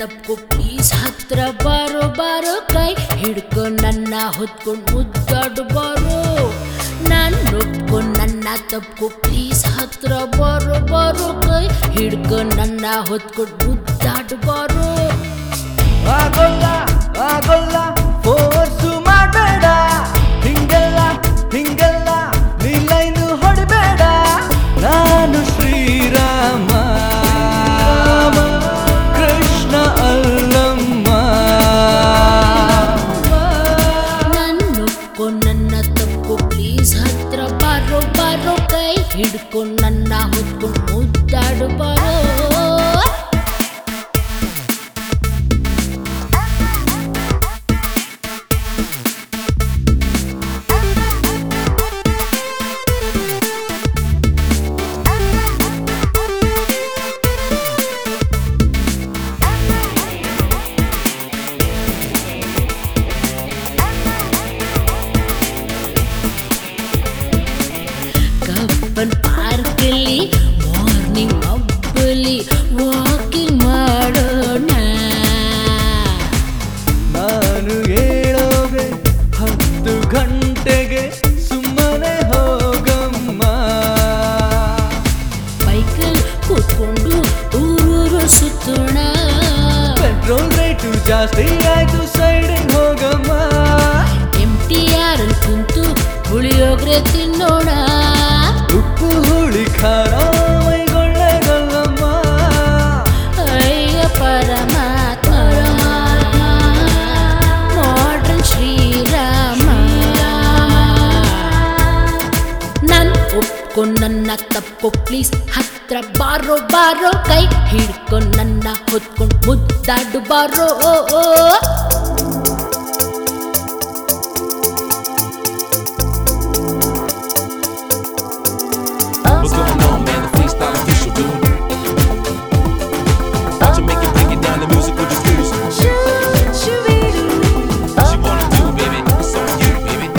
ತಪ್ಪು ಪ್ಲೀಸ್ ಹತ್ರ ಬಾರೋ ಬಾರೋ ಕೈ ಹಿಡ್ಕೊ ನನ್ನ ಹೊತ್ಕೊಂಡು ಮುದ್ದಾಡು ಬಾರೋ ನಾನು ಒಪ್ಕೊ ನನ್ನ ತಪ್ಪು ಪ್ಲೀಸ್ ಹತ್ರ ಬಾರೋ ಬಾರೋ ಕೈ ಹಿಡ್ಕೊ ನನ್ನ ಹೊತ್ಕೊಂಡು ಮುದ್ದಾಡು ಬಾರೋ ಆಗೋಲ್ಲ ಆಗೋಲ್ಲ ಫೋರ್ಸು ಮಾಡಬೇಡ ಹಿಂಗೆಲ್ಲ ಹಿಂಗೆಲ್ಲ ನೀ ಲೈನು ಹೊಡಿಬೇಡ ನಾನು ಶ್ರೀರಾಮ ಕೃಷ್ಣ ಅಲ್ಲಮ್ಮ ನನ್ನ ಒಪ್ಕೊ ನನ್ನ ತಪ್ಪು ಪ್ಲೀಸ್ ಹತ್ರ ಬಾರೋ ಬಾರೋ ಕೈ ಹಿಡ್ಕೊ ನನ್ನ ಹೊತ್ಕೊಂಡು ಮುದ್ದಾಡು ಬಾರೋ ಕಬ್ಬನ್ ಪಾರ್ಕಲ್ಲಿ ಮಾರ್ನಿಂಗ್ ಅಬ್ಬಲಿ ವಾಕಿಂಗ್ ಮಾಡೋಣ ನಾನು ಹೇಳೋಗೆ ಹತ್ತು ಗಂಟೆಗೆ ಸುಮ್ಮನೆ ಹೋಗಮ್ಮ ಬೈಕಲ್ ಕೂತ್ಕೊಂಡು ಊರೂರು ಸುತ್ತೋಣ ಪೆಟ್ರೋಲ್ ರೇಟು ಜಾಸ್ತಿ ಆಯ್ತು ಸೈಡಿಗೆ ಹೋಗಮ್ಮ ಎಂ ಟಿ ಆರ್ ಅಲ್ಲಿ ಕುಂತು ಪುಳಿಯೋಗ್ರೆ ತಿನ್ನೋಣ ಉಪ್ಪು ಹುಳಿ ಖಾರ ಮೈಗೊಳ್ಳೆಗಲ್ಲಮ್ಮ ಅಯ್ಯ ಪರಮಾತ್ಮ ಮಾಡ್ರನ್ ಶ್ರೀರಾಮ ನನ್ ಒಪ್ಕೊ ನನ್ನ ತಪ್ಪು ಪ್ಲೀಸ್ ಹತ್ರ ಬಾರೋ ಬಾರೋ ಕೈ ಹಿಡ್ಕೊ ನನ್ನ ಹೊತ್ಕೊಂಡು ಮುದ್ದಾಡು ಬಾರೋ ಓ ಓ What's going on, man? The freestyle official, dude. Watch it make it break it down the music with your fingers. What you wanna do, baby? It's on you, baby.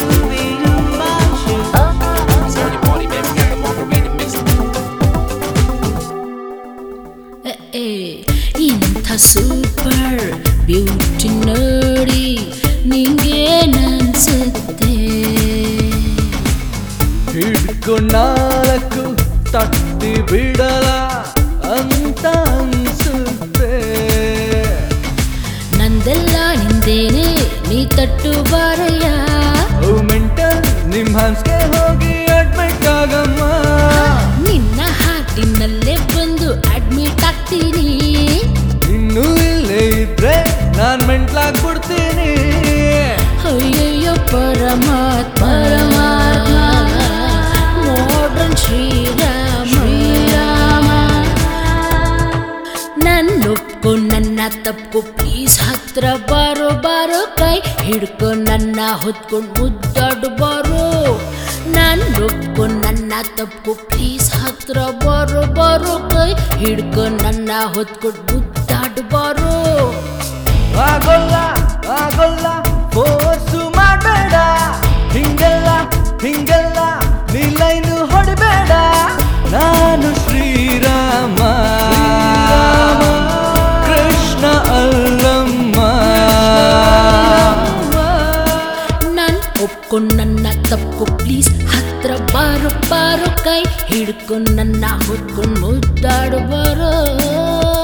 It's on your party, man. We got the margarita mix. ಏ, ಏ, ಇಂಥ super beauty ನೋಡಿ ನಿಂಗೇನನ್ಸುತ್ತೆ ಹಿಡ್ಕೊಂಡ್ ನಾಲ್ಕು ತಟ್ಟಿ ಬಿಡಲ ಅಂತ ಅನ್ಸುತ್ತೆ ನಂದೆಲ್ಲ ನಿಂದೇನೆ ನೀ ತಟ್ಟು ಬಾರಯ್ಯ ಓ ಮೆಂಟಲ್ ನಿಮ್ ಹನ್ಸ್ಗೆ ಹೋಗಿ ಅಡ್ಮಿಟ್ ಆಗಮ್ಮ ನಿನ್ನ ಹಾಟಿನಲ್ಲೇ ಬಂದು ಅಡ್ಮಿಟ್ ಆಗ್ತೀನಿ ಇನ್ನು ಇಲ್ಲೇ ಇದ್ರೆ ನಾನ್ ಮೆಂಟ್ಲಾಗ್ಬಿಡ್ತೀನಿ ಅಯ್ಯಯ್ಯೋ ಪರಮಾತ್ಮ ಮಾಡ್ರನ್ ಶ್ರೀರಾಮ ಶ್ರೀರಾಮ ನನ್ನ ಒಪ್ಕೊ ನನ್ನ ತಪ್ಪು ಪ್ಲೀಸ್ ಹತ್ರ ಬಾರೋ ಬಾರೋ ಕೈ ಹಿಡ್ಕೊ ನನ್ನ ಹೊತ್ಕೊಂಡು ಮುದ್ದಾಡು ಬಾರೋ ನನ್ನ ಒಪ್ಕೊ ನನ್ನ ತಪ್ಪು ಪ್ಲೀಸ್ ಹತ್ರ ಬಾರೋ ಬಾರೋ ಕೈ ಹಿಡ್ಕೊ ನನ್ನ ಹೊತ್ಕೊಂಡು ಮುದ್ದಾಡು ಬಾರೋ ಆಗೋಲ್ಲ ಆಗೋಲ್ಲ ಫೋರ್ಸು ಮಾಡಬೇಡ ಹಿಂಗೆಲ್ಲ ಹಿಂಗೆಲ್ಲ ನೀ ಲೈನು ಹೊಡಿಬೇಡ ನಾನು ಶ್ರೀರಾಮ ಕೃಷ್ಣ ಅಲ್ಲಮ್ಮ ನಾನ್ ಒಪ್ಕೊಂಡ್ ನನ್ನ ತಪ್ಪು ಪ್ಲೀಸ್ ಹತ್ರ ಬಾರೋ ಬಾರೋ ಕೈ ಹಿಡ್ಕೊಂಡ್ ನನ್ನ ಹೊತ್ಕೊಂಡ್ ಮುದ್ದಾಡು ಬಾರೋ